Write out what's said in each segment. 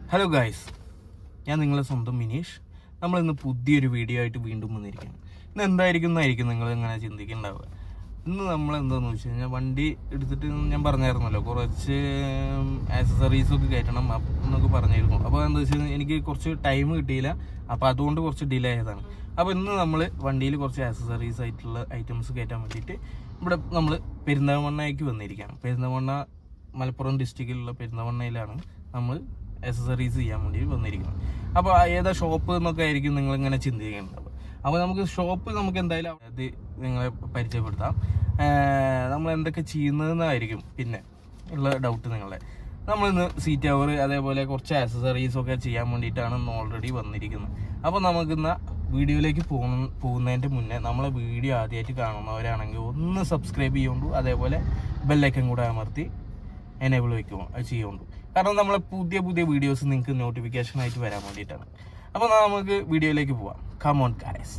Hello guys ഞാൻ നിങ്ങളെ സ്വന്തം മിനീഷ് നമ്മൾ ഇന്ന് പുതിയൊരു വീഡിയോ ആയിട്ട് വീണ്ടും വന്നിരിക്കുകയാണ് ഇന്ന് എന്തായിരിക്കും എന്നായിരിക്കും നിങ്ങൾ ഇങ്ങനെ ചിന്തിക്കുന്നുണ്ടാവുക ഇന്ന് നമ്മൾ എന്താന്ന് വെച്ച് കഴിഞ്ഞാൽ വണ്ടി എടുത്തിട്ട് ഞാൻ പറഞ്ഞായിരുന്നല്ലോ കുറച്ച് ആക്സസറീസ് ഒക്കെ കയറ്റണം അപ്പ- എന്നൊക്കെ പറഞ്ഞിരുന്നു അപ്പോൾ എന്താ വെച്ച് കഴിഞ്ഞാൽ എനിക്ക് കുറച്ച് ടൈം കിട്ടിയില്ല അപ്പോൾ അതുകൊണ്ട് കുറച്ച് ഡിലേ ആയതാണ് അപ്പോൾ ഇന്ന് നമ്മൾ വണ്ടിയിൽ കുറച്ച് ആക്സസറീസ് ആയിട്ടുള്ള ഐറ്റംസ് കയറ്റാൻ വേണ്ടിയിട്ട് ഇവിടെ നമ്മൾ പെരിന്തൽമണ്ണയ്ക്ക് വന്നിരിക്കുകയാണ് പെരിന്തൽമണ്ണ മലപ്പുറം ഡിസ്ട്രിക്റ്റിലുള്ള പെരിന്തൽമണ്ണയിലാണ് നമ്മൾ അക്സസറീസ് ചെയ്യാൻ വേണ്ടി വന്നിരിക്കുന്നത് അപ്പോൾ ഏതാ ഷോപ്പ് എന്നൊക്കെ ആയിരിക്കും നിങ്ങൾ ഇങ്ങനെ ചിന്തിക്കേണ്ടത് അപ്പോൾ നമുക്ക് ഷോപ്പ് നമുക്ക് എന്തായാലും അത് നിങ്ങളെ പരിചയപ്പെടുത്താം ഏർ നമ്മൾ എന്തൊക്കെ ചെയ്യുന്നതെന്നായിരിക്കും പിന്നെ ഉള്ള ഡൗട്ട് നിങ്ങളെ നമ്മളിന്ന് സീറ്റ് അവർ അതേപോലെ കുറച്ച് ആക്സസറീസ് ഒക്കെ ചെയ്യാൻ വേണ്ടിയിട്ടാണ് ഇന്ന് ഓൾറെഡി വന്നിരിക്കുന്നത് അപ്പോൾ നമുക്കിന്ന് വീഡിയോയിലേക്ക് പോകുന്ന പോകുന്നതിൻ്റെ മുന്നേ നമ്മളെ വീഡിയോ ആദ്യമായിട്ട് കാണുന്നവരാണെങ്കിൽ ഒന്ന് സബ്സ്ക്രൈബ് ചെയ്യുകൊണ്ടു അതേപോലെ ബെല്ലൈക്കൻ കൂടെ അമർത്തി എനേബിൾ വെക്കുമോ അത് ചെയ്യുകൊണ്ടു കാരണം നമ്മളെ പുതിയ പുതിയ വീഡിയോസ് നിങ്ങൾക്ക് നോട്ടിഫിക്കേഷൻ ആയിട്ട് വരാൻ വേണ്ടിയിട്ടാണ് അപ്പോൾ നമുക്ക് വീഡിയോയിലേക്ക് പോവാം കമോൺ ഗായ്സ്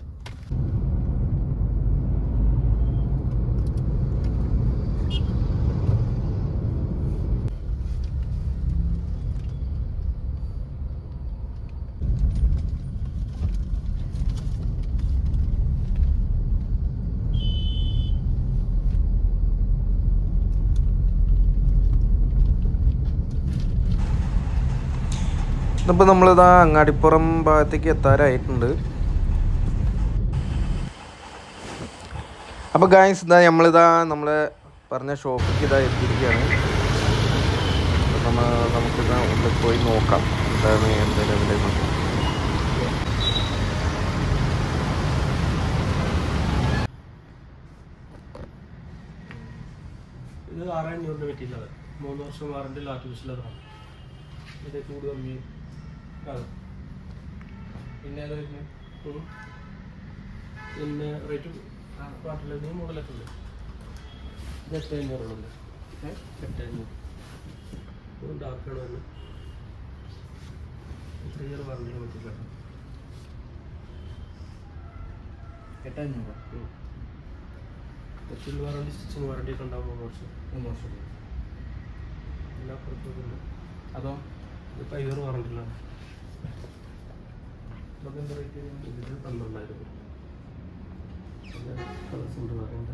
ഇന്നിപ്പോൾ നമ്മളിതാ അങ്ങാടിപ്പുറം ഭാഗത്തേക്ക് എത്താറായിട്ടുണ്ട് അപ്പോൾ ഗായ്സ് ഇതാ നമ്മളിതാ നമ്മളെ പറഞ്ഞ ഷോപ്പിലേക്ക് ഇതാ എത്തിയിരിക്കുകയാണ് അപ്പോൾ നമ്മ നമുക്കിതാ ഉള്ളിൽ പോയി നോക്കാം എന്താണ് എന്താണ് ഇവിടെ എന്നൊക്കെ. ഇത് ആറ് അഞ്ഞൂറിൻ്റെ പറ്റിയില്ല മൂന്ന് വർഷം വാറണ്ടി ആർട്ടിഫിഷ്യൽ അതാണ് ഇത് ചൂട് കമ്മി ആണ് പിന്നെ അത് കഴിഞ്ഞ് ഉം. പിന്നെ റേറ്റ് പാട്ടിലേക്ക് മോഡലൊക്കെ ഉണ്ട് ഇത് എട്ട് അഞ്ഞൂറുള്ളത് എട്ട് അഞ്ഞൂറ് ഇത് ഡാർക്കാണ് വരുന്നത് ത്രീ ഇയർ വാറണ്ടിന് പറ്റില്ല എട്ടഞ്ഞൂറ് ഫുൾ വാറണ്ടി സ്റ്റിച്ചിങ് വാറണ്ടി ഒക്കെ ഉണ്ടാവും മൂന്ന് വർഷം മൂന്ന് വർഷം എല്ലാ പുറത്തും അതോ ഇത് ഫൈവ് ഇയർ വാറണ്ടിയിലാണ് ഇതൊക്കെ എന്താ റേറ്റ് വരുന്നത്? ഇതിൽ പന്ത്രണ്ടായിരം രൂപ കളേഴ്സ് ഉണ്ട് വേറെ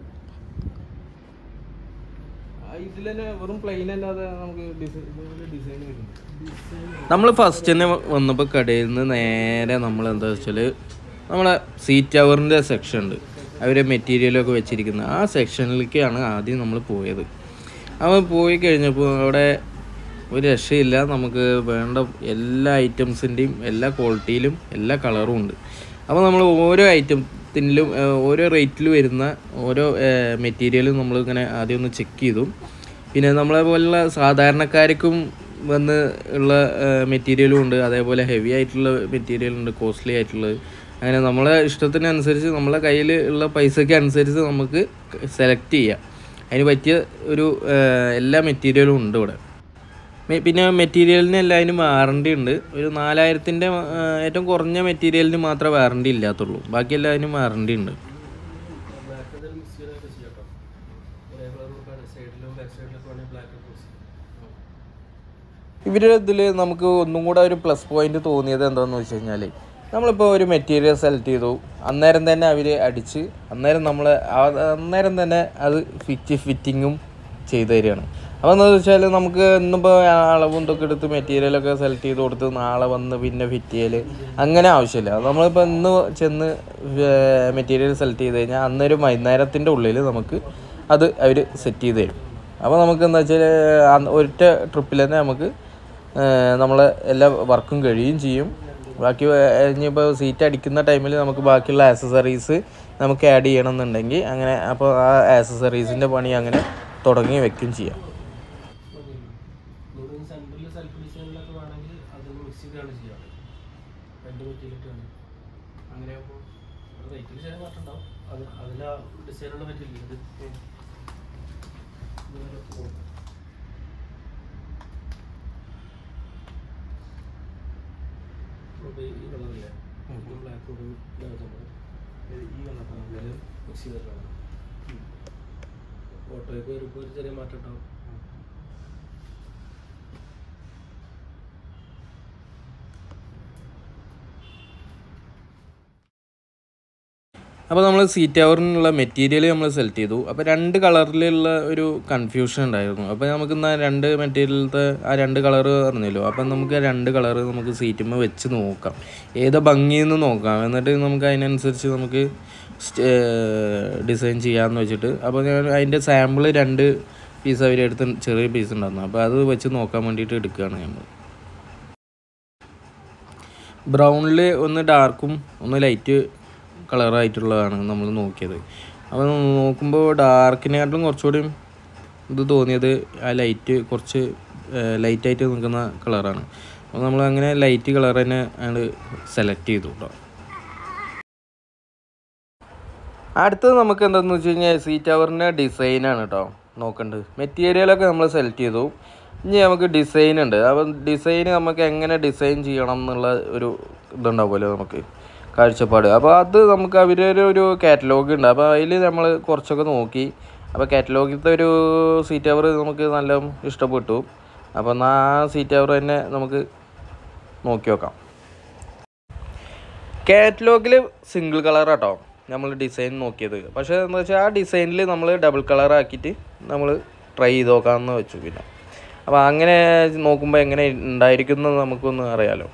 ആ, ഇതിൽ തന്നെ വെറും പ്ലെയിൻ അല്ലാതെ നമുക്ക് ഡിസൈൻ ഇതുപോലെ ഡിസൈൻ വരുന്നുണ്ട് നമ്മൾ ഫസ്റ്റ് തന്നെ വന്നപ്പോൾ കടയിൽ നിന്ന് നേരെ നമ്മൾ എന്താ വെച്ചാൽ നമ്മളെ സീറ്റ് ടവറിൻ്റെ സെക്ഷൻ ഉണ്ട് അവർ മെറ്റീരിയലൊക്കെ വെച്ചിരിക്കുന്ന ആ സെക്ഷനിലേക്കാണ് ആദ്യം നമ്മൾ പോയത് അവൻ പോയി കഴിഞ്ഞപ്പോൾ അവിടെ ഒരു രക്ഷയില്ല നമുക്ക് വേണ്ട എല്ലാ ഐറ്റംസിൻ്റെയും എല്ലാ ക്വാളിറ്റിയിലും എല്ലാ കളറും ഉണ്ട് അപ്പോൾ നമ്മൾ ഓരോ ഐറ്റത്തിലും ഓരോ റേറ്റിൽ വരുന്ന ഓരോ മെറ്റീരിയലും നമ്മൾ ഇങ്ങനെ ആദ്യം ഒന്ന് ചെക്ക് ചെയ്തു പിന്നെ നമ്മളെ പോലുള്ള സാധാരണക്കാർക്കും വന്ന് ഉള്ള മെറ്റീരിയലും ഉണ്ട് അതേപോലെ ഹെവി ആയിട്ടുള്ള മെറ്റീരിയൽ ഉണ്ട് കോസ്റ്റ്ലി ആയിട്ടുള്ളത് അങ്ങനെ നമ്മളെ ഇഷ്ടത്തിനനുസരിച്ച് നമ്മളെ കയ്യിൽ ഉള്ള പൈസയ്ക്ക് അനുസരിച്ച് നമുക്ക് സെലക്ട് ചെയ്യാം അതിന് പറ്റിയ ഒരു ഏഹ്, എല്ലാ മെറ്റീരിയലും ഉണ്ട് ഇവിടെ മെ- പിന്നെ മെറ്റീരിയലിന് എല്ലാതിനും വാറണ്ടി ഉണ്ട് ഒരു നാലായിരത്തിൻ്റെ ഏറ്റവും കുറഞ്ഞ മെറ്റീരിയലിന് മാത്രമേ വാറണ്ടി ഇല്ലാത്തുള്ളൂ ബാക്കി എല്ലാതിനും വാറണ്ടി ഉണ്ട് ബ്ലാക്ക് എന്തെങ്കിലും മിക്സ് ചെയ്തൊക്കെ ചെയ്യാം കേട്ടോ ഒരേ കളർ സൈഡിലും ബാക്ക് സൈഡിലൊക്കെ വേണമെങ്കിൽ ബ്ലാക്ക് ഒക്കെ മിക്സ് ചെയ്യാം ഇവരുടെ ഇതിൽ നമുക്ക് ഒന്നും കൂടെ ഒരു പ്ലസ് പോയിന്റ് തോന്നിയത് എന്താണെന്ന് വെച്ച് കഴിഞ്ഞാൽ നമ്മളിപ്പോൾ ഒരു മെറ്റീരിയൽ സെലക്ട് ചെയ്തു അന്നേരം തന്നെ അവർ അടിച്ച് അന്നേരം നമ്മൾ അന്നേരം തന്നെ അത് ഫിറ്റ് ഫിറ്റിങ്ങും ചെയ്തു തരികയാണ് അപ്പോൾ എന്താണെന്ന് വെച്ചാൽ നമുക്ക് ഇന്നിപ്പോൾ അളവും ഇതൊക്കെ എടുത്ത് മെറ്റീരിയലൊക്കെ സെലക്ട് ചെയ്ത് കൊടുത്ത് നാളെ വന്ന് പിന്നെ ഫിറ്റ് ചെയ്യൽ അങ്ങനെ ആവശ്യമില്ല നമ്മളിപ്പോൾ ഇന്ന് ചെന്ന് മെറ്റീരിയൽ സെലക്ട് ചെയ്ത് കഴിഞ്ഞാൽ അന്നൊരു വൈകുന്നേരത്തിൻ്റെ ഉള്ളിൽ നമുക്ക് അത് അവർ സെറ്റ് ചെയ്ത് തരും അപ്പോൾ നമുക്ക് എന്താ വെച്ചാൽ ഒറ്റ ട്രിപ്പിൽ തന്നെ നമുക്ക് നമ്മൾ എല്ലാ വർക്കും കഴിയുകയും ചെയ്യും ബാക്കി ഇനിയിപ്പോൾ സീറ്റ് അടിക്കുന്ന ടൈമിൽ നമുക്ക് ബാക്കിയുള്ള ആക്സസറീസ് നമുക്ക് ആഡ് ചെയ്യണമെന്നുണ്ടെങ്കിൽ അങ്ങനെ അപ്പോൾ ആ ആക്സസറീസിൻ്റെ പണി അങ്ങനെ തുടങ്ങി വെക്കുകയും ചെയ്യാം നിങ്ങൾ സെൻറ്ററിൽ സെൽഫ് ഡിസൈനിലൊക്കെ വേണമെങ്കിൽ അതൊന്ന് മിക്സ് ചെയ്താണ് ചെയ്യാം രണ്ട് മെറ്റീരിയലിട്ടാണ് അങ്ങനെ ആകുമ്പോൾ റേറ്റിൽ ചെറിയ മാറ്റം ഉണ്ടാവും അത് അതിൽ ആ ഡിസൈനുള്ള പറ്റില്ല ഇത് ഇതുവരെ പോകും അപ്പോൾ ഈ കളറില്ലേ ബ്ലാക്ക് ഒരു ഈ വന്നിട്ടാണ് മിക്സ് ചെയ്തിട്ടാണ് ഓട്ടോയ്ക്ക് വരുമ്പോൾ ഒരു ചെറിയ മാറ്റം ഉണ്ടാവും അപ്പോൾ നമ്മൾ സീറ്റ് കവറിനുള്ള മെറ്റീരിയൽ നമ്മൾ സെലക്ട് ചെയ്തു അപ്പോൾ രണ്ട് കളറിലുള്ള ഒരു കൺഫ്യൂഷൻ ഉണ്ടായിരുന്നു അപ്പോൾ നമുക്ക് എന്നാൽ രണ്ട് മെറ്റീരിയലത്തെ ആ രണ്ട് കളർ പറഞ്ഞല്ലോ അപ്പം നമുക്ക് ആ രണ്ട് കളർ നമുക്ക് സീറ്റുമ്പോൾ വെച്ച് നോക്കാം ഏതാ ഭംഗിയെന്ന് നോക്കാം എന്നിട്ട് നമുക്ക് അതിനനുസരിച്ച് നമുക്ക് ഡിസൈൻ ചെയ്യാമെന്ന് വെച്ചിട്ട് അപ്പോൾ ഞാൻ അതിൻ്റെ സാമ്പിൾ രണ്ട് പീസ് അവരെടുത്ത് ചെറിയ പീസ് ഉണ്ടായിരുന്നു അപ്പോൾ അത് വെച്ച് നോക്കാൻ വേണ്ടിയിട്ട് എടുക്കുകയാണ് നമ്മൾ ബ്രൗണിൽ ഒന്ന് ഡാർക്കും ഒന്ന് ലൈറ്റ് കളറായിട്ടുള്ളതാണ് നമ്മൾ നോക്കിയത് അപ്പോൾ നോക്കുമ്പോൾ ഡാർക്കിനെക്കാട്ടും കുറച്ചുകൂടി ഇത് തോന്നിയത് ആ ലൈറ്റ് കുറച്ച് ലൈറ്റായിട്ട് നിൽക്കുന്ന കളറാണ് അപ്പോൾ നമ്മൾ അങ്ങനെ ലൈറ്റ് കളർ തന്നെ ആണ് സെലക്ട് ചെയ്തു കേട്ടോ അടുത്തത് നമുക്ക് എന്താണെന്ന് വെച്ച് കഴിഞ്ഞാൽ സീറ്റ് കവറിൻ്റെ ഡിസൈനാണ് കേട്ടോ നോക്കേണ്ടത് മെറ്റീരിയലൊക്കെ നമ്മൾ സെലക്ട് ചെയ്തു ഇനി നമുക്ക് ഡിസൈൻ ഉണ്ട് അപ്പം ഡിസൈൻ നമുക്ക് എങ്ങനെ ഡിസൈൻ ചെയ്യണം എന്നുള്ള ഒരു ഇതുണ്ടാവുമല്ലോ നമുക്ക് കാഴ്ചപ്പാട് അപ്പോൾ അത് നമുക്ക് അവരൊരു ഒരു കാറ്റലോഗ് ഉണ്ട് അപ്പോൾ അതിൽ നമ്മൾ കുറച്ചൊക്കെ നോക്കി അപ്പോൾ കാറ്റലോഗിലത്തെ ഒരു സീറ്റ് കവർ നമുക്ക് നല്ല ഇഷ്ടപ്പെട്ടു അപ്പോൾ എന്നാൽ ആ സീറ്റ് കവർ തന്നെ നമുക്ക് നോക്കി നോക്കാം കാറ്റലോഗിൽ സിംഗിൾ കളർ കേട്ടോ നമ്മൾ ഡിസൈൻ നോക്കിയത് പക്ഷേ എന്താ വെച്ചാൽ ആ ഡിസൈനിൽ നമ്മൾ ഡബിൾ കളർ ആക്കിയിട്ട് നമ്മൾ ട്രൈ ചെയ്ത് നോക്കാമെന്ന് വെച്ചു പിന്നെ അപ്പോൾ അങ്ങനെ നോക്കുമ്പോൾ എങ്ങനെ ഉണ്ടായിരിക്കും എന്ന് നമുക്കൊന്ന് അറിയാലോ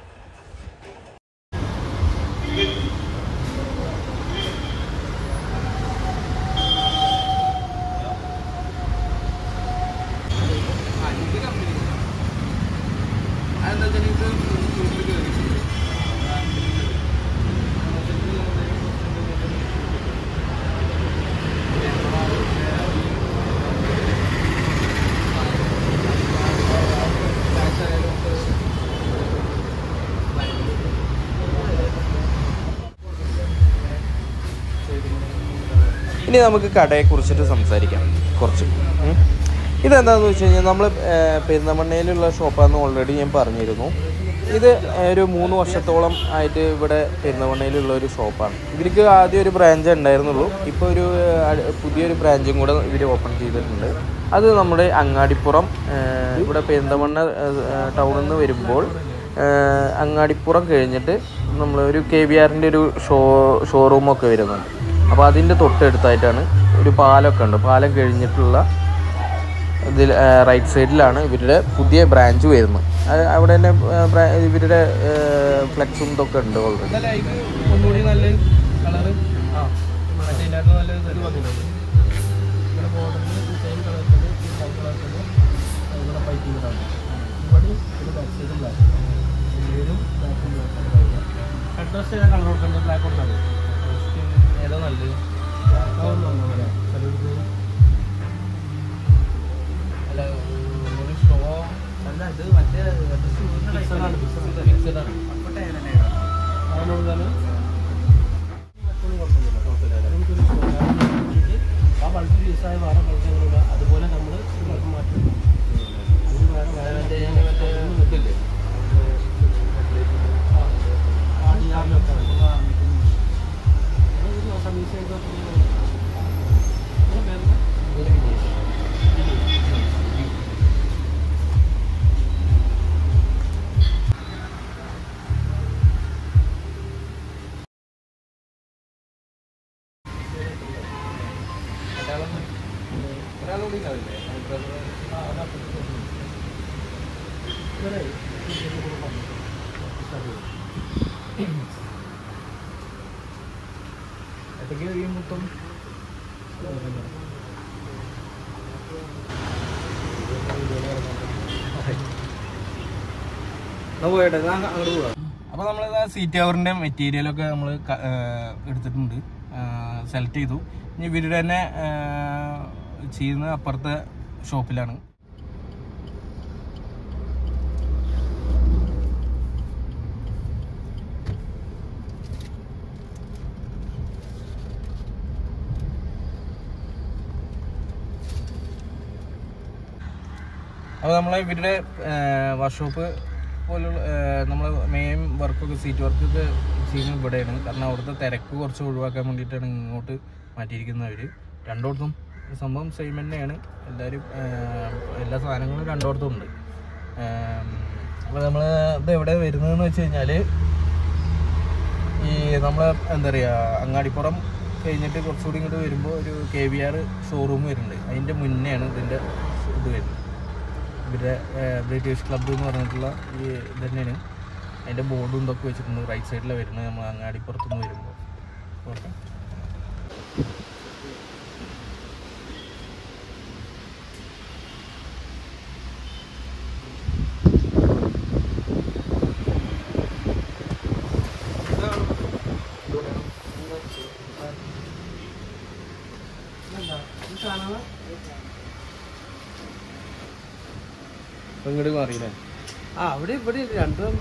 ഇനി നമുക്ക് കടയെ കുറിച്ചിട്ട് സംസാരിക്കാം കുറച്ച് ഉം. ഇതെന്താണെന്ന് വെച്ച് കഴിഞ്ഞാൽ നമ്മൾ പെരുന്തമണ്ണയിലുള്ള ഷോപ്പാണെന്ന് ഓൾറെഡി ഞാൻ പറഞ്ഞിരുന്നു ഇത് ഒരു മൂന്ന് വർഷത്തോളം ആയിട്ട് ഇവിടെ പെരുന്തമണ്ണയിലുള്ള ഒരു ഷോപ്പാണ് ഇവർക്ക് ആദ്യം ഒരു ബ്രാഞ്ച് ഉണ്ടായിരുന്നുള്ളൂ ഇപ്പോൾ ഒരു അഹ്, പുതിയൊരു ബ്രാഞ്ചും കൂടെ ഇവർ ഓപ്പൺ ചെയ്തിട്ടുണ്ട് അത് നമ്മുടെ അങ്ങാടിപ്പുറം ഏഹ്, ഇവിടെ പെരിന്തമണ്ണ ടൗണിൽ നിന്ന് വരുമ്പോൾ ഏഹ്, അങ്ങാടിപ്പുറം കഴിഞ്ഞിട്ട് നമ്മൾ ഒരു കെ വി ആറിൻ്റെ ഒരു ഷോ ഷോറൂമൊക്കെ വരുന്നുണ്ട് അപ്പോൾ അതിൻ്റെ തൊട്ടടുത്തായിട്ടാണ് ഒരു പാലമൊക്കെ ഉണ്ട് പാലം കഴിഞ്ഞിട്ടുള്ള ഇതിൽ റൈറ്റ് സൈഡിലാണ് ഇവരുടെ പുതിയ ബ്രാഞ്ച് വരുന്നത് അത് അവിടെ തന്നെ ആ, ബ്രാ- ഇവരുടെ ഫ്ലെക്സും ഇതൊക്കെ ഉണ്ട് ഓൾറെഡി ഒന്നുകൂടി നല്ല കളറ് ആ മറ്റേ ഇതിനകത്ത് നല്ല ഇത് വന്നിട്ടുണ്ട് ഇവിടെ ബോർഡറിൽ ഡിസൈൻ കളർ തന്നെ കളർ കളർ തന്നെ ഇവിടെ പൈപ്പിംഗ് ഇതാണ് ഇവിടെ ഇത് ബാക്ക് സൈഡ് ബ്ലാക്ക് എല്ലാവരും ബ്ലാക്കും ബ്ലാക്ക് അഡ്രസ് ഞാൻ കളർ കൊടുക്കുന്നത് ബ്ലാക്ക് കൊടുത്താൽ ഏതാ നല്ലത് ബ്ലാക്ക് ചിലർക്ക് അല്ല ഒന്നുകൂടി ഷോ അല്ല ഇത് മറ്റേ ഫിക്സഡാണ് ഫിക്സഡാണ് അതുകൊണ്ട് ആ ബൾബ് യൂസായ വേറെ ബൾബുകളില്ല അതുപോലെ നമ്മൾ ബൾബ് മാറ്റും അതിന് വേറെ വേറെ മറ്റേ ഇതില്ലേ ആ ഡി ആറിലൊക്കെ സർവീസ് ചെയ്തോ ഒരാളോട് ഉണ്ടാവില്ലേ എത്രയ്ക്ക് കഴിയുമ്പോൾ പോയട്ടെ അങ്ങോട്ട് പോവാം അപ്പോൾ നമ്മൾ സീറ്റ് കവറിൻ്റെ മെറ്റീരിയലൊക്കെ നമ്മൾ എടുത്തിട്ടുണ്ട് സെലക്ട് ചെയ്തു ഇനി ഇവരുടെ തന്നെ ആ, ചെയ്യുന്നത് അപ്പുറത്തെ ഷോപ്പിലാണ് അപ്പോൾ നമ്മളെ ഇവരുടെ വർക്ക്ഷോപ്പ് പോലുള്ള നമ്മൾ മെയിൻ വർക്കൊക്കെ സീറ്റ് വർക്കൊക്കെ ചെയ്യുന്നത് ഇവിടെയാണ് കാരണം അവിടുത്തെ തിരക്ക് കുറച്ച് ഒഴിവാക്കാൻ വേണ്ടിയിട്ടാണ് ഇങ്ങോട്ട് മാറ്റിയിരിക്കുന്നത് അവർ രണ്ടോടത്തും സംഭവം സെയിം തന്നെയാണ് എല്ലാവരും എല്ലാ സാധനങ്ങളും രണ്ടോടത്തും ഉണ്ട് അപ്പോൾ നമ്മൾ ഇത് എവിടെ വരുന്നതെന്ന് വെച്ച് കഴിഞ്ഞാൽ ഈ നമ്മൾ എന്താ പറയുക അങ്ങാടിപ്പുറം കഴിഞ്ഞിട്ട് കുറച്ചുകൂടി ഇങ്ങോട്ട് വരുമ്പോൾ ഒരു കെ വി ആർ ഷോറൂം വരുന്നുണ്ട് അതിൻ്റെ മുന്നെയാണ് ഇതിൻ്റെ ഇത് വരുന്നത് ഇവരുടെ ഏർ, ബ്രിട്ടീഷ് ക്ലബ്ബ് എന്ന് പറഞ്ഞിട്ടുള്ള ഈ ഇത് തന്നെയാണ് അതിൻ്റെ ബോർഡും ഇതൊക്കെ വെച്ചിട്ടുണ്ട് റൈറ്റ് സൈഡിലാണ് വരുന്നത് നമ്മൾ അങ്ങാടിപ്പുറത്തുനിന്ന് വരുമ്പോൾ ഓക്കെ ഇങ്ങോട്ട് മാറിയില്ലേ ആ അവിടെ ഇവിടെ രണ്ടും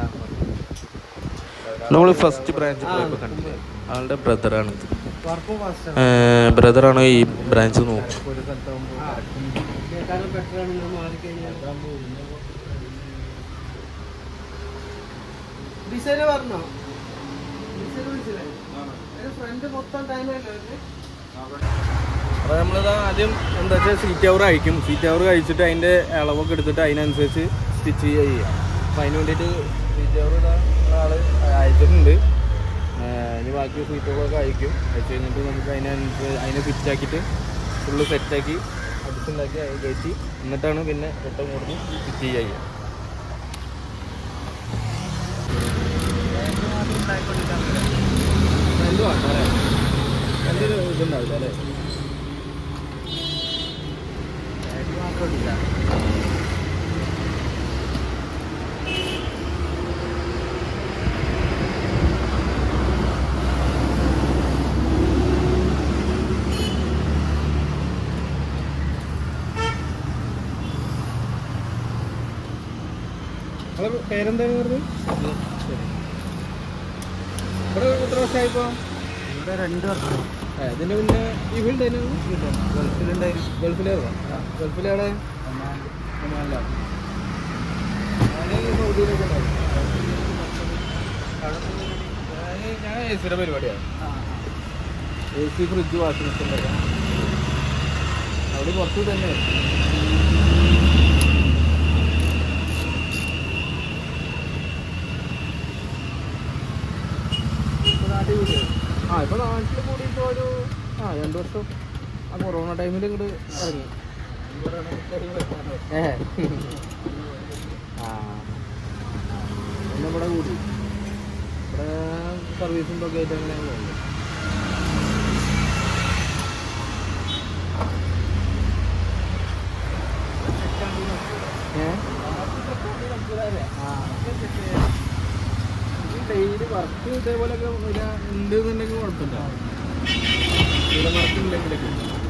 നമ്മൾ ഫസ്റ്റ് ബ്രാഞ്ച് പോയപ്പോൾ കണ്ടില്ലേ ആളുടെ ബ്രദറാണ് വർക്കും ഫാസ്റ്റ് ബ്രദറാണ് ഈ ബ്രാഞ്ച് നോക്കുന്നത് ഒരു സ്ഥലത്താകുമ്പോൾ കേട്ടാലും ബെറ്റർ ആണ് നിങ്ങൾ മാറിക്കഴിഞ്ഞാൽ ഡിസൈന് പറഞ്ഞോ ഡിസൈൻ വിളിച്ചില്ലേ ഫ്രണ്ട് മൊത്തം ടൈം ആയില്ലേ അപ്പോൾ നമ്മളിത് ആദ്യം എന്താ വെച്ചാൽ സീറ്റ് അവർ അഴിക്കും സീറ്റ് അവർ കഴിച്ചിട്ട് അതിൻ്റെ അളവൊക്കെ എടുത്തിട്ട് അതിനനുസരിച്ച് സ്റ്റിച്ച് ചെയ്യുക ചെയ്യുക അപ്പോൾ അതിന് വേണ്ടിയിട്ട് സീറ്റ് അവർ ഇതാ ആൾ അയച്ചിട്ടുണ്ട് ഏർ ഇനി ബാക്കി സീറ്റുകളൊക്കെ അയക്കും അയച്ചു കഴിഞ്ഞിട്ട് നമുക്ക് അതിനനുസരിച്ച് അതിനെ ഫിറ്റാക്കിയിട്ട് ഫുള്ള് സെറ്റാക്കി അടിച്ചുണ്ടാക്കി അത് കയറ്റി എന്നിട്ടാണ് പിന്നെ ഒട്ടം കൊടുത്ത് ഫിറ്റ് ചെയ്യുക ഫ്രണ്ട് വേണ്ട അല്ലേ ഫ്രണ്ടിന് ഇതുണ്ടാവില്ല അല്ലേ നിങ്ങളെ പേരെന്താണ് പറഞ്ഞത് ഇവിടെ എത്ര വർഷമായിപ്പോ ഇവിടെ രണ്ട് വർഷം ഇതിന്റെ പിന്നെ ഈ ഫീൽഡ് തന്നെയാണ് ഗൾഫിലുണ്ടായിരുന്നു ഗൾഫിലായിരുന്നോ ഗൾഫിലെവിടെ ഒമാനിലാണ് ഞാന് സൗദിയിലൊക്കെ ഉണ്ടായിരുന്നു. ഞാന് ഞാൻ എ സിയുടെ പരിപാടിയാണ് A C fridge washing machine ഉണ്ടാക്കാം അവിടെ പുറത്ത് തന്നെ ഇപ്പൊ നാട്ടിൽ കൂടിയോ? ആ ഇപ്പൊ നാട്ടിൽ കൂടിയിട്ട് ഒരു ആ രണ്ടു വർഷം ആ കൊറോണ ടൈമിൽ ഇങ്ങോട്ട് ഇറങ്ങി ഏ ആ പിന്നെ ഇവിടെ കൂടി ഇവിടെ സർവീസും ഒക്കെ ആയിട്ട് അങ്ങനെ പോകുന്നു ഏ ഡെയിലി വർക്ക് ഇതേപോലെയൊക്കെ വരിക ഉണ്ട് എന്നുണ്ടെങ്കിൽ കുഴപ്പമില്ല ഇവിടെ വർക്ക് ഇല്ലെങ്കിലൊക്കെ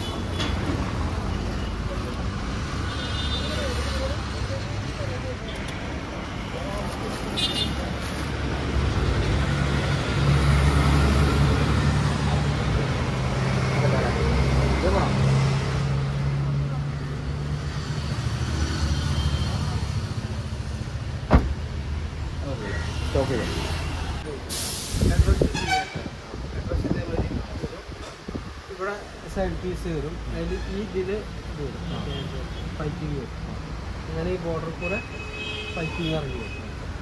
ഇത് പോണം. സ്റ്റോപ്പ് ചെയ്യാം ഇവിടെ സൈഡ് പീസ് വരും അതിൽ ഈ ഇതില് പൈപ്പിംഗ് വരും അങ്ങനെ ഈ ബോർഡർ കൂടെ പൈപ്പിംഗ് ഇറങ്ങി വരും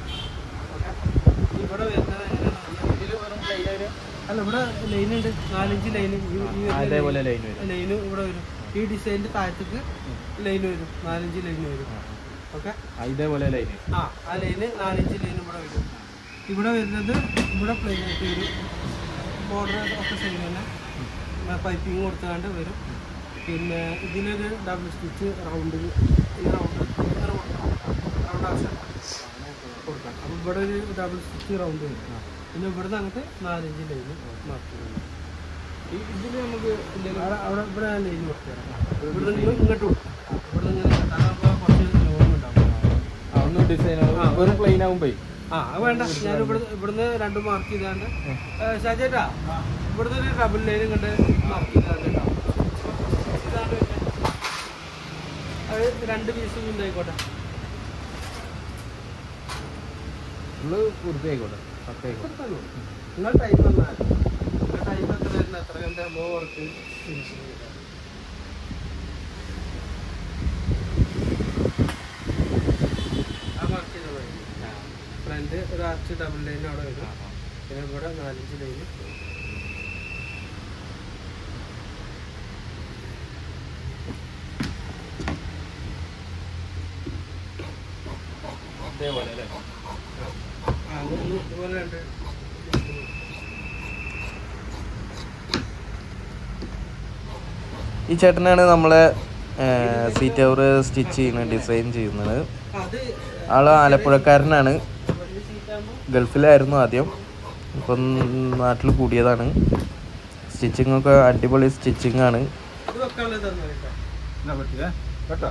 ഇവിടെ വരുന്നത് ഇതില് വെറും plain ആയിട്ട് അല്ല ഇവിടെ ലൈൻ ഉണ്ട് നാലഞ്ച് ലൈൻ ആ, ഇതേപോലെ line വരും. ലൈന് ഇവിടെ വരും ഈ ഡിസൈനിന്റെ താഴത്തേക്ക് ലൈൻ വരും നാലഞ്ച് ലൈൻ വരും ഓക്കെ ആ, ഇതേപോലെ ലൈന് ആ ആ ലൈന് നാലഞ്ച് ലൈൻ ഇവിടെ വരും ഇവിടെ വരുന്നത് ഇവിടെ പ്ലെയിൻ ആയിട്ട് വരും ബോർഡർ ഒക്കെ സെയിം തന്നെ പൈപ്പിംഗ് കൊടുത്താണ്ട് വരും പിന്നെ ഇതിനൊരു ഡബിൾ സ്റ്റിച്ച് റൗണ്ട് ഈ റൗണ്ട് റൗണ്ട് ആവശ്യം കൊടുക്കാം അപ്പോൾ ഇവിടെ ഒരു ഡബിൾ സ്റ്റിച്ച് റൗണ്ട് വരും പിന്നെ ഇവിടുന്ന് അങ്ങോട്ട് നാലഞ്ച് ലൈന് മാർക്ക് ചെയ്യണം ഈ- ഇതില് നമുക്ക് എന്തെങ്കിലും അവിടെ അവിടെ ഇവിടെ ലൈൻ കൊടുത്തു തരാം ഇവിടെ നിന്ന് ഇങ്ങോട്ട് കൊടുക്കാം ഇവിടെ നിന്ന് ഇങ്ങനെ കാരണം കുറച്ച് ലോങ് ഉണ്ടാവും ആ, ഒന്ന് ഡിസൈൻ ആ. വെറും പ്ലെയിൻ ആകുമ്പോഴേ ആ അത് വേണ്ട ഞാൻ ഇവിടെ ഇവിടുന്ന് രണ്ട് മാർക്ക് ചെയ്താണ്ട് ഷാജേട്ടാ ഇവിടുന്ന് ഒരു ഡബിൾ ലൈനും കണ്ട് മാർക്ക് ചെയ്താണ്ട് കേട്ടോ ഇതാണ്ട് വെച്ചേ. അത് രണ്ട് പീസ് ഉണ്ടായിക്കോട്ടെ ഫുള്ള് വൃത്തിയായിക്കോട്ടെ പത്തായിക്കോട്ടെ കൊടുത്താലോ നിങ്ങൾ ടൈം തന്നാൽ നിങ്ങൾ ടൈം എത്ര വരുന്നത് എത്ര കണ്ട് നമ്മൾ വർക്ക് ഫിനിഷ് ചെയ്താൽ ആ മാർക്ക് ചെയ്താൽ മതി ഫ്രണ്ട് ഒരു ആർച്ച് ഡബിൾ ലൈൻ അവിടെ വരും പിന്നെ ഇവിടെ നാലഞ്ച് ലൈന് ഇതേപോലെ അല്ലേ ആ അതൊന്ന് ഇതുപോലെ രണ്ട് ഈ ചേട്ടനാണ് നമ്മളെ സീറ്റ് അവർ സ്റ്റിച്ച് ചെയ്യുന്നത് ഡിസൈൻ ചെയ്യുന്നത് അത് ആള് ആലപ്പുഴക്കാരനാണ് ഗൾഫിലായിരുന്നു ആദ്യം ഇപ്പം നാട്ടിൽ കൂടിയതാണ് സ്റ്റിച്ചിങ് ഒക്കെ അടിപൊളി സ്റ്റിച്ചിങ് ആണ് ഇത് വെക്കാനുള്ളത് തന്നെ കേട്ടോ എന്നാ പറ്റില്ല കേട്ടോ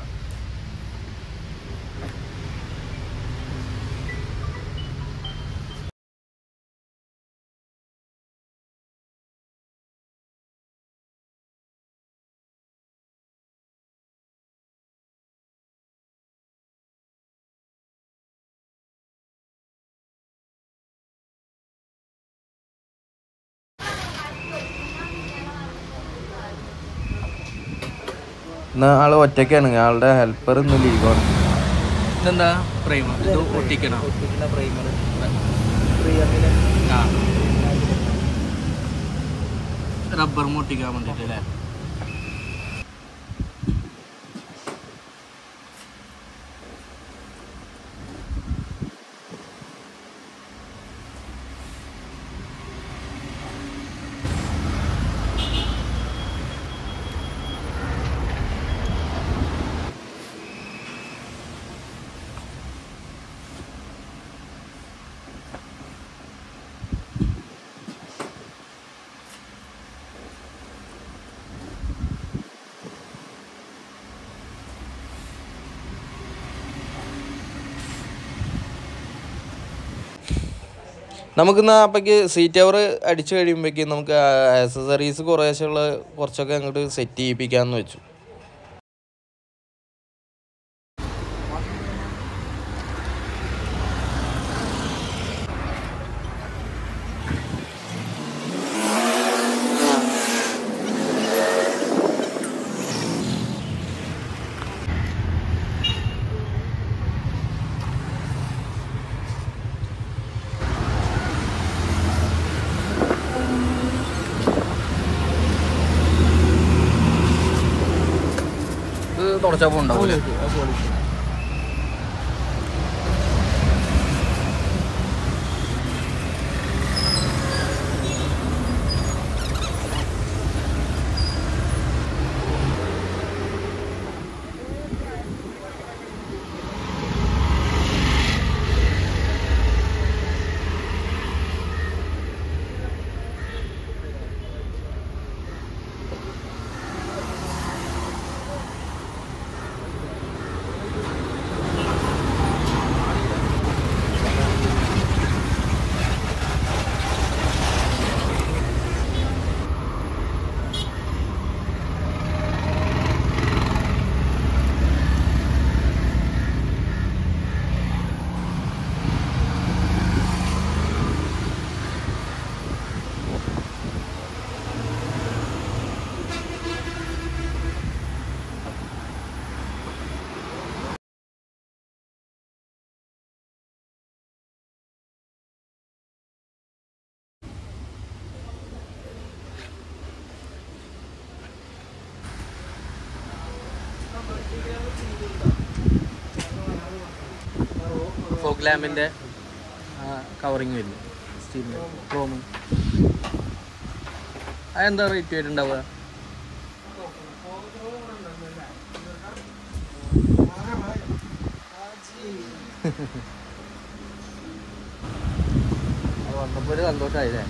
ഇന്ന് ആള് ഒറ്റയ്ക്കാണ് ആളുടെ ഹെൽപ്പർ ഇന്ന് ലീവാണ് ഇതെന്താ പ്രൈമർ ഇത് ഒട്ടിക്കണം ആ റബ്ബർ ഒട്ടിക്കാൻ വേണ്ടിട്ട് അല്ലേ നമുക്കിന്ന് അപ്പോഴേക്ക് സീറ്റ് അവർ അടിച്ചു കഴിയുമ്പോഴേക്കും നമുക്ക് ആക്സസറീസ് കുറേശ്ശുള്ള കുറച്ചൊക്കെ അങ്ങോട്ട് സെറ്റ് ചെയ്യിപ്പിക്കാമെന്ന് വെച്ചു ഇത് തുടച്ചപ്പോൾ ഉണ്ടാവൂലേ ഫോക്ക് ലാമ്പിൻ്റെ കവറിങ് വരും സ്റ്റീലിൻ്റെ ക്രോമ് അതെന്താ റേറ്റ് വരുന്നുണ്ടാവുക അത് വന്നപ്പോൾ ഒരു സന്തോഷമായില്ലേ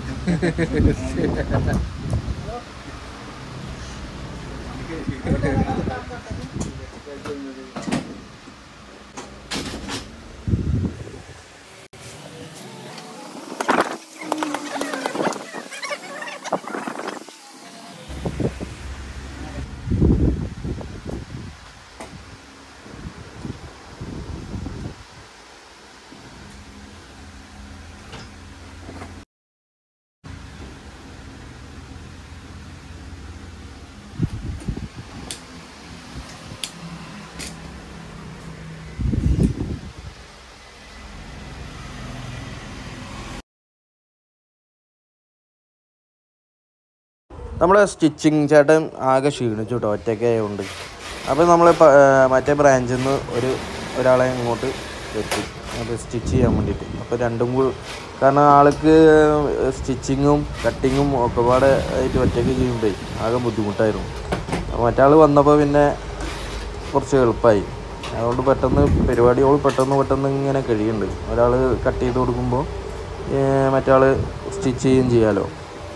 നമ്മളെ സ്റ്റിച്ചിങ് ചേട്ടൻ ആകെ ക്ഷീണിച്ചു കേട്ടോ ഒറ്റയ്ക്ക് ആയതുകൊണ്ട് അപ്പോൾ നമ്മൾ മറ്റേ ബ്രാഞ്ചിൽ നിന്ന് ഒരു ഒരാളെ ഇങ്ങോട്ട് വരുത്തി അത് സ്റ്റിച്ച് ചെയ്യാൻ വേണ്ടിയിട്ട് അപ്പോൾ രണ്ടും കൂടി കാരണം ആൾക്ക് സ്റ്റിച്ചിങ്ങും കട്ടിങ്ങും ഒക്കെ പാടെ ആയിട്ട് ഒറ്റയ്ക്ക് ചെയ്യുമ്പോഴേ ആകെ ബുദ്ധിമുട്ടായിരുന്നു അപ്പോൾ മറ്റാൾ വന്നപ്പോൾ പിന്നെ കുറച്ച് എളുപ്പമായി അതുകൊണ്ട് പെട്ടെന്ന് പരിപാടികൾ പെട്ടെന്ന് പെട്ടെന്ന് ഇങ്ങനെ കഴിയുന്നുണ്ട് ഒരാൾ കട്ട് ചെയ്ത് കൊടുക്കുമ്പോൾ മറ്റാൾ സ്റ്റിച്ച് ചെയ്യുകയും ചെയ്യാമല്ലോ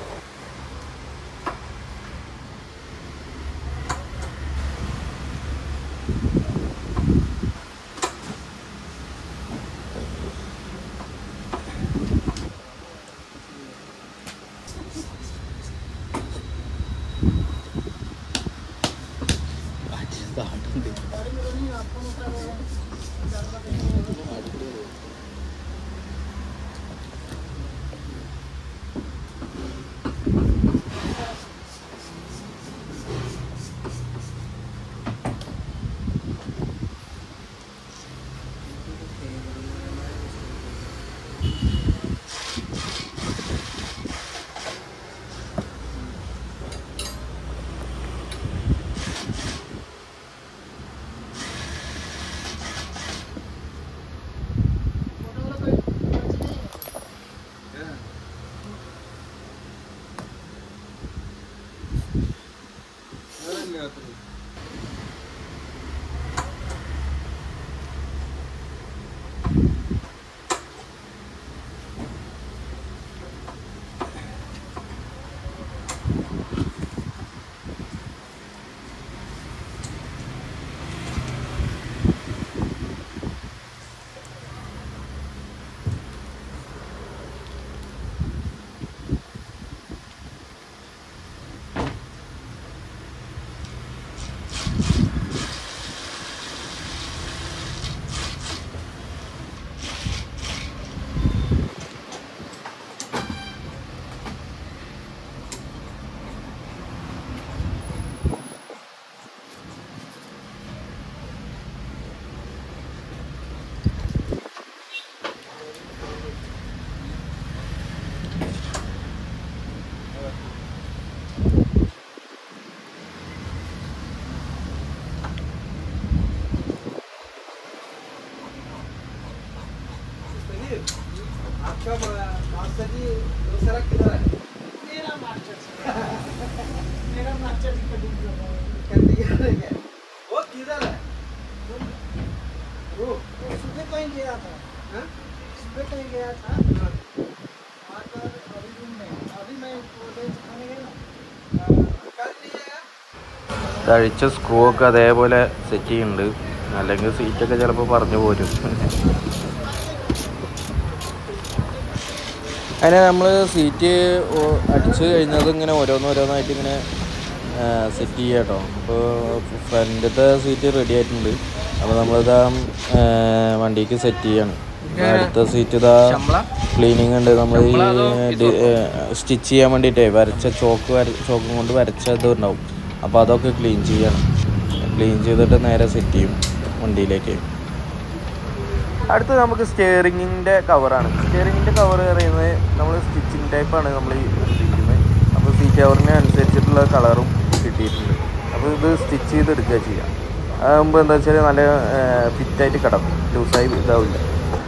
അഴിച്ച സ്ക്രൂ ഒക്കെ അതേപോലെ സെറ്റ് ചെയ്യുന്നുണ്ട് അല്ലെങ്കിൽ സീറ്റൊക്കെ ചിലപ്പോൾ പറഞ്ഞു പോരും അതിനെ നമ്മൾ സീറ്റ് അടിച്ച് കഴിഞ്ഞത് ഇങ്ങനെ ഓരോന്നോരോന്നായിട്ട് ഇങ്ങനെ സെറ്റ് ചെയ്യുക കേട്ടോ അപ്പോൾ ഫ്രണ്ടിലത്തെ സീറ്റ് റെഡി ആയിട്ടുണ്ട് അപ്പോൾ നമ്മളിതാ ആ, വണ്ടിക്ക് സെറ്റ് ചെയ്യാണ് അടുത്ത സീറ്റ് ഇതാ ക്ലീനിങ് ഉണ്ട് നമ്മൾ ഈ സ്റ്റിച്ച് ചെയ്യാൻ വേണ്ടിയിട്ടേ വരച്ച ചോക്ക് വര ചോക്കും കൊണ്ട് വരച്ചത് ഉണ്ടാവും അപ്പോൾ അതൊക്കെ ക്ലീൻ ചെയ്യണം ക്ലീൻ ചെയ്തിട്ട് നേരെ സെറ്റ് ചെയ്യും വണ്ടിയിലേക്ക് അടുത്ത് നമുക്ക് സ്റ്റിയറിങ്ങിൻ്റെ കവറാണ് സ്റ്റിയറിങ്ങിൻ്റെ കവർ പറയുന്നത് നമ്മൾ സ്റ്റിച്ചിങ് ടൈപ്പാണ് നമ്മൾ ഈ എടുത്തിരിക്കുന്നത് അപ്പോൾ സീറ്റ് കവറിന് അനുസരിച്ചിട്ടുള്ള കളറും കിട്ടിയിട്ടുണ്ട് അപ്പോൾ ഇത് സ്റ്റിച്ച് ചെയ്തെടുക്കുക ചെയ്യാം അതാകുമ്പോൾ എന്താ വെച്ചാൽ നല്ല ഫിറ്റായിട്ട് കിടക്കും ലൂസായി ഇതാവില്ല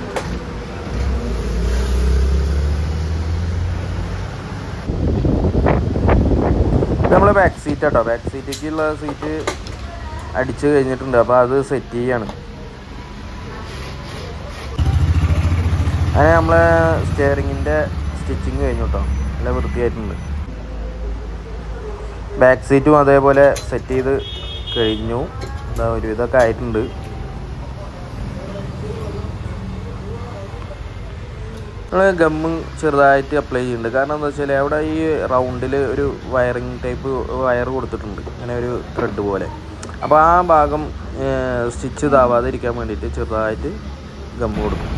ഇത് നമ്മളെ ബാക്ക് സീറ്റ് കേട്ടോ ബാക്ക് സീറ്റിലേക്കുള്ള സീറ്റ് അടിച്ച് കഴിഞ്ഞിട്ടുണ്ട് അപ്പോൾ അത് സെറ്റ് ചെയ്യാണ് അങ്ങനെ നമ്മളെ സ്റ്റിയറിങ്ങിൻ്റെ സ്റ്റിച്ചിങ് കഴിഞ്ഞു കേട്ടോ നല്ല വൃത്തിയായിട്ടുണ്ട് ബാക്ക് സീറ്റും അതേപോലെ സെറ്റ് ചെയ്ത് കഴിഞ്ഞു എന്താ ഒരുവിധമൊക്കെ ആയിട്ടുണ്ട് നമ്മൾ ഗമ്മ് ചെറുതായിട്ട് അപ്ലൈ ചെയ്യുന്നുണ്ട് കാരണം എന്താ വെച്ചാൽ അവിടെ ഈ റൗണ്ടിൽ ഒരു വയറിങ് ടൈപ്പ് വയർ കൊടുത്തിട്ടുണ്ട് ഇങ്ങനെ ഒരു ത്രെഡ് പോലെ അപ്പോൾ ആ ഭാഗം സ്റ്റിച്ച് ഇതാവാതിരിക്കാൻ വേണ്ടിയിട്ട് ചെറുതായിട്ട് ഗമ്മ് കൊടുക്കും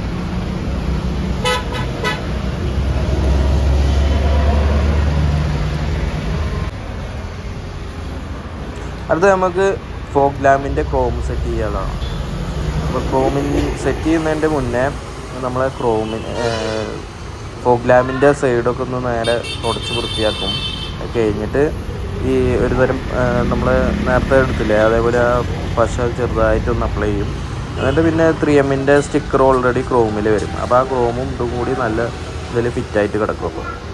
അടുത്ത് നമുക്ക് ഫോക്ക് ലാമ്പിൻ്റെ ക്രോം സെറ്റ് ചെയ്യാനുള്ളതാണ് അപ്പോൾ ക്രോമിൻ സെറ്റ് ചെയ്യുന്നതിൻ്റെ മുന്നേ നമ്മളെ ക്രോമിൻ ഫോക്ക് ലാമ്പിൻ്റെ സൈഡൊക്കെ ഒന്ന് നേരെ തുടച്ച് വൃത്തിയാക്കും അത് കഴിഞ്ഞിട്ട് ഈ ഒരു തരം നമ്മൾ നേരത്തെ എടുത്തില്ലേ അതേപോലെ ആ പശ ചെറുതായിട്ടൊന്ന് അപ്ലൈ ചെയ്യും എന്നിട്ട് പിന്നെ ത്രീ എമ്മിൻ്റെ സ്റ്റിക്കർ ഓൾറെഡി ക്രോമിൽ വരും അപ്പോൾ ആ ക്രോമും ഇതും കൂടി നല്ല ഇതിൽ ഫിറ്റായിട്ട് കിടക്കും അപ്പോൾ